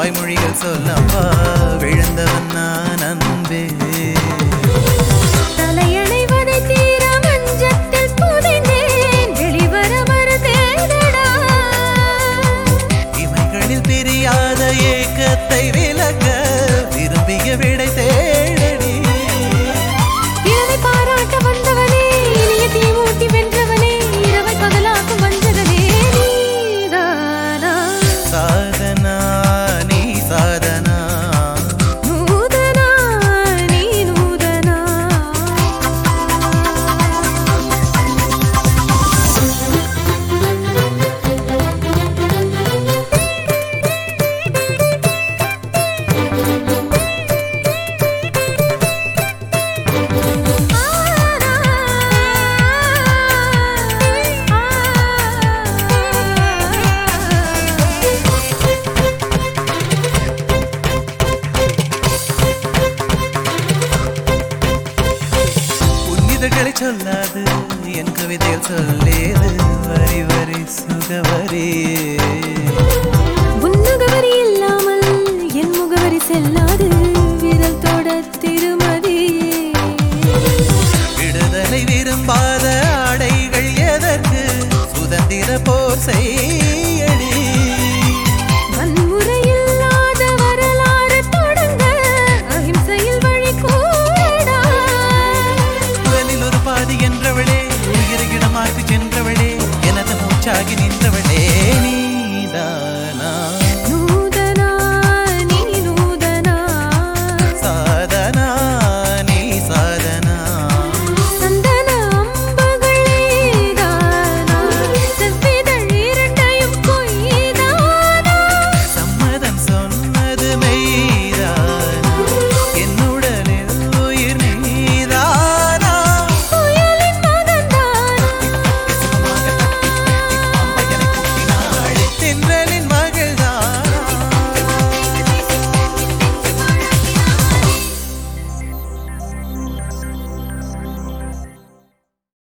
வாய்மொழிகள் சொல்லப்பா விழுந்தவன் நான் அன்பே தலையணைவதை தீர மஞ்சத்தில் புதைந்தேன் வெளிவர மறுத்தேனடா இமைகளில் பிரியாத ஏக்கத்தை விலக்க விரும்பிய விடை தேடடி இரவை பாராட்ட வந்தவனே இனிய தீமூட்டி வென்றவனே இரவை பகலாக்கும் வஞ்சகனே நீதானா சாதனா நீ சாதனா நூதனா நீ நூதனா புனிதர்களை சொல்லாது என் கவிதையில் சொல்லேது வரி வரி சுகவரி உன் முகவரி இல்லாமல் என் முகவரி செல்லாது விரல் தொட திருமதியே விடுதலை விரும்பாத ஆடைகள் எதற்கு சுதந்திர போர் செய்